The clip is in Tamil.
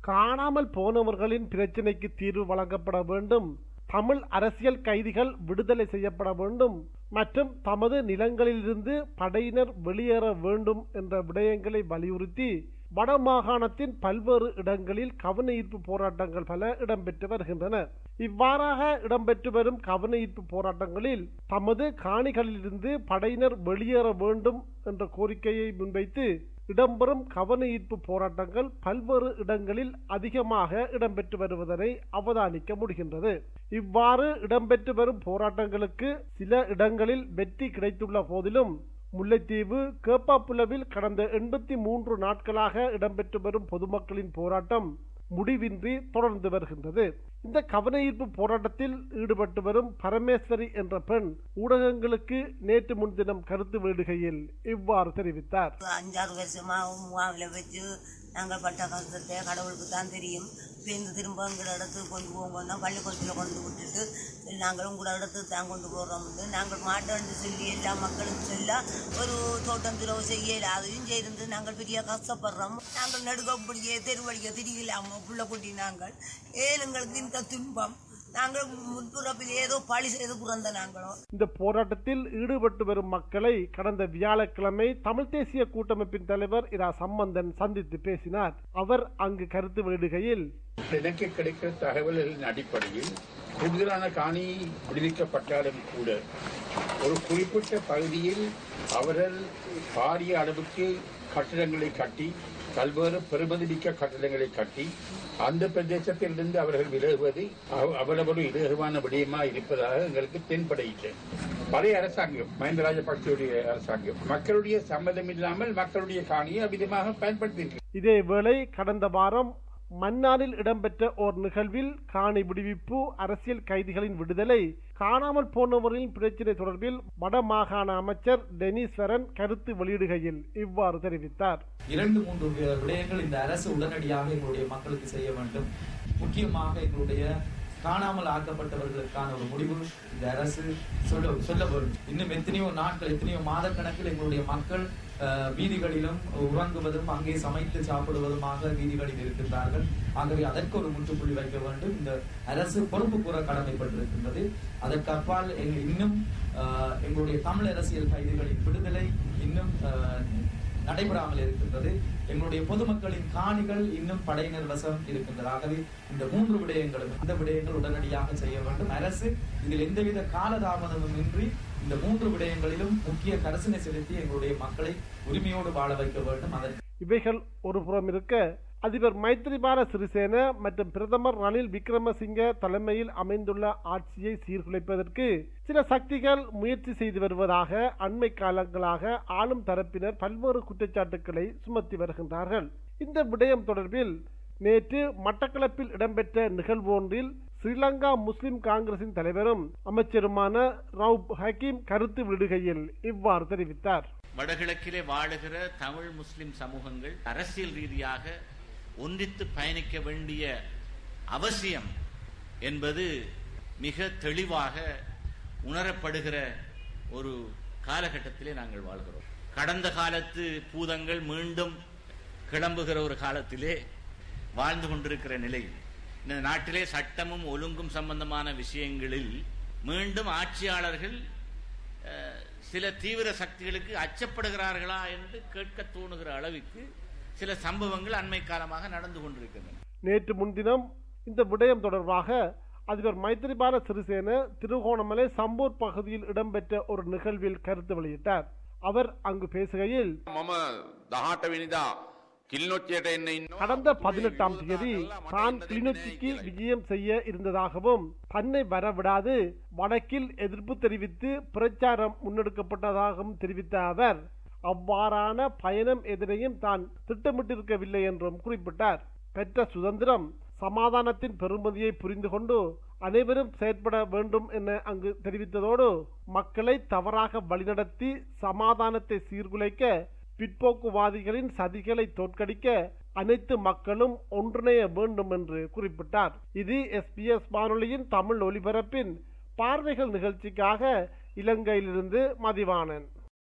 காணாமல் போனவர்களின் பிரச்சினைக்கு தீர்வு வழங்கப்பட வேண்டும் தமிழ் அரசியல் கைதிகள் விடுதலை செய்யப்பட வேண்டும் மற்றும் தமது நிலங்களிலிருந்து படையினர் வெளியேற வேண்டும் என்ற விடயங்களை வலியுறுத்தி வடமாகாணத்தின் பல்வேறு இடங்களில் கவன ஈர்ப்பு போராட்டங்கள் பல இடம்பெற்று வருகின்றன இவ்வாறாக இடம்பெற்று வரும் கவன ஈர்ப்பு போராட்டங்களில் தமது காணிகளிலிருந்து படையினர் வெளியேற வேண்டும் என்ற கோரிக்கையை முன்வைத்து இடம்பெறும் கவன ஈர்ப்பு போராட்டங்கள் பல்வேறு இடங்களில் அதிகமாக இடம்பெற்று வருவதனை அவதானிக்க முடிகின்றது இவ்வாறு இடம்பெற்று வரும் போராட்டங்களுக்கு சில இடங்களில் வெற்றி கிடைத்துள்ள போதிலும் முல்லைத்தீவு கேப்பாப்புலவில் கடந்த எண்பத்தி மூன்று நாட்களாக இடம்பெற்று வரும் பொதுமக்களின் போராட்டம் முடிவின்றி தொடர்ந்து வருகின்றது இந்த கவன ஈர்ப்பு போராட்டத்தில் ஈடுபட்டு வரும் பரமேஸ்வரி என்ற பெண் ஊடகங்களுக்கு நேற்று முன்தினம் கருத்து வெளியிடுகையில் இவ்வாறு தெரிவித்தார் அஞ்சாறு வருஷமா முகாமில் வச்சு நாங்கள் பட்ட கஷ்டத்தை கடவுளுக்கு தான் தெரியும் பேருந்து திரும்ப எங்களோட இடத்துக்கு கொண்டு போங்கன்னா பள்ளிக்கூடத்தில் கொண்டு விட்டுட்டு சரி, நாங்கள் உங்களோட இடத்துக்கு தான் கொண்டு போகிறோம் நாங்கள் மாட்டோன்னு சொல்லி எல்லா மக்களும் சொல்ல ஒரு தோட்டம் துறவு செய்யல அதையும் செய்திருந்து நாங்கள் பெரிய கஷ்டப்படுறோம் நாங்கள் நடுக்கப்படியே தெருவழிக்க திரிகலாமோ புள்ள குட்டி நாங்கள் ஏன் எங்களுக்கு இந்த துன்பம் நாங்கள் முன்புறப்பில் ஏதோ பழி செய்து பிறந்த நாங்களும் இந்த போராட்டத்தில் ஈடுபட்டு வரும் மக்களை கடந்த வியாழக்கிழமை தமிழ் தேசிய கூட்டமைப்பின் தலைவர் இரா சம்பந்தன் சந்தித்து பேசினார் அவர் அங்கு கருத்து வெளியிடுகையில் எனக்கு கிடைக்கிற தகவல்களின் அடிப்படையில் கூடுதலான காணி விடுவிக்கப்பட்டாலும் கூட ஒரு குறிப்பிட்ட பகுதியில் அவர்கள் பாரிய அளவுக்கு கட்டிடங்களை கட்டி பல்வேறு பெருமதிமிக்க கட்டிடங்களை கட்டி அந்த பிரதேசத்திலிருந்து அவர்கள் விலகுவது அவ்- அவ்வளவு இலகுவான விடயமா இருப்பதாக எங்களுக்கு தென்படையிட்டு பழைய அரசாங்கம் மஹிந்த ராஜபக்சேவுடைய அரசாங்கம் மக்களுடைய சம்மதம் இல்லாமல் மக்களுடைய காணியை அவ்விதமாக பயன்படுத்தி இதேவேளை கடந்த வாரம் மன்னாரில் இடம்பெற்ற ஓர் நிகழ்வில் காணி விடுவிப்பு அரசியல் கைதிகளின் விடுதலை காணாமல் போனவர்களின் பிரச்சினை தொடர்பில் வடமாகாண அமைச்சர் டெனிஸ்வரன் கருத்து வெளியிடுகையில் இவ்வாறு தெரிவித்தார் இரண்டு மூன்று வி- விடயங்கள் இந்த அரசு உடனடியாக எங்களுடைய மக்களுக்கு செய்ய வேண்டும் முக்கியமாக எங்களுடைய காணாமல் ஆக்கப்பட்டவர்களுக்கான ஒரு முடிவு இந்த அரசு சொல்ல சொல்ல வேண்டும் இன்னும் எத்தனையோ நாட்கள் எத்தனையோ மாதக்கணக்கில் எங்களுடைய மக்கள் அஹ், வீதிகளிலும் உறங்குவதும் அங்கே சமைத்து சாப்பிடுவதுமாக வீதிகளில் இருக்கின்றார்கள் ஆகவே அதற்கு ஒரு முற்றுப்புள்ளி வைக்க வேண்டும் இந்த அரசு பொறுப்பு கூற கடமைப்பட்டிருக்கின்றது அதற்கு அப்பால் எங்க- இன்னும் அஹ், எங்களுடைய தமிழ் அரசியல் கைதிகளின் விடுதலை இன்னும் அஹ், நடைபெறாமல் இருக்கின்றது எங்களுடைய பொதுமக்களின் காணிகள் இன்னும் படையினர் வசம் இருக்கின்றது ஆகவே இந்த மூன்று விடயங்களும் இந்த விடயங்கள் உடனடியாக செய்ய வேண்டும் அரசு இதில் எந்தவித காலதாமதமும் இன்றி இந்த மூன்று விடயங்களிலும் முக்கிய கரசனை செலுத்தி எங்களுடைய மக்களை உரிமையோடு வாழ வைக்க வேண்டும் அதற்கு இவைகள் ஒரு புறம் இருக்க அதிபர் மைத்ரிபால சிறிசேன மற்றும் பிரதமர் ரணில் விக்ரமசிங்க தலைமையில் அமைந்துள்ள ஆட்சியை சீர்குலைப்பதற்கு சில சக்திகள் முயற்சி செய்து வருவதாக அண்மை காலங்களாக ஆளும் தரப்பினர் பல்வேறு குற்றச்சாட்டுக்களை சுமத்தி வருகின்றார்கள் இந்த விடயம் தொடர்பில் நேற்று மட்டக்களப்பில் இடம்பெற்ற நிகழ்வு ஒன்றில் ஸ்ரீலங்கா முஸ்லிம் காங்கிரசின் தலைவரும் அமைச்சருமான ரவுப் ஹக்கீம் கருத்து விடுகையில் இவ்வாறு தெரிவித்தார் வடகிழக்கிலே வாழுகிற தமிழ் முஸ்லிம் சமூகங்கள் அரசியல் ரீதியாக ஒன்றித்து பயணிக்க வேண்டிய அவசியம் என்பது மிக தெளிவாக உணரப்படுகிற ஒரு காலகட்டத்திலே நாங்கள் வாழ்கிறோம் கடந்த காலத்து பூதங்கள் மீண்டும் கிளம்புகிற ஒரு காலத்திலே வாழ்ந்து கொண்டிருக்கிற நிலையில் இந்த நாட்டிலே சட்டமும் ஒழுங்கும் சம்பந்தமான விஷயங்களில் மீண்டும் ஆட்சியாளர்கள் அஹ், சில தீவிர சக்திகளுக்கு அச்சப்படுகிறார்களா என்று கேட்க தோணுகிற அளவுக்கு சில சம்பவங்கள் அண்மை காலமாக நடந்து கொண்டிருக்கின்றன நேற்று முன்தினம் இந்த விடயம் தொடர்பாக அதிபர் மைத்திரிபால சிறிசேன திருகோணமலை சம்பூர் பகுதியில் இடம்பெற்ற ஒரு நிகழ்வில் கருத்து வெளியிட்டார் அவர் அங்கு பேசுகையில் මම දහට වෙනිදා කිල්නොච්චයට එන්න ඉන්න கடந்த பதினெட்டாம் தேதி தான் கிளிநொச்சிக்கு விஜயம் செய்ய இருந்ததாகவும் தன்னை வரவிடாது வடக்கில் எதிர்ப்பு தெரிவித்து பிரச்சாரம் முன்னெடுக்கப்பட்டதாகவும் தெரிவித்த அவர் அவ்வாறான பயணம் எதனையும் தான் திட்டமிட்டிருக்கவில்லை என்றும் குறிப்பிட்டார் பெற்ற சுதந்திரம் சமாதானத்தின் பெருமதியை புரிந்து கொண்டு அனைவரும் செயற்பட வேண்டும் என அங்கு தெரிவித்ததோடு மக்களை தவறாக வழிநடத்தி சமாதானத்தை சீர்குலைக்க பிற்போக்குவாதிகளின் சதிகளை தோற்கடிக்க அனைத்து மக்களும் ஒன்றிணைய வேண்டும் என்று குறிப்பிட்டார் இது எஸ்பிஎஸ் வானொலியின் தமிழ் ஒலிபரப்பின் பார்வைகள் நிகழ்ச்சிக்காக இலங்கையிலிருந்து மதிவாணன்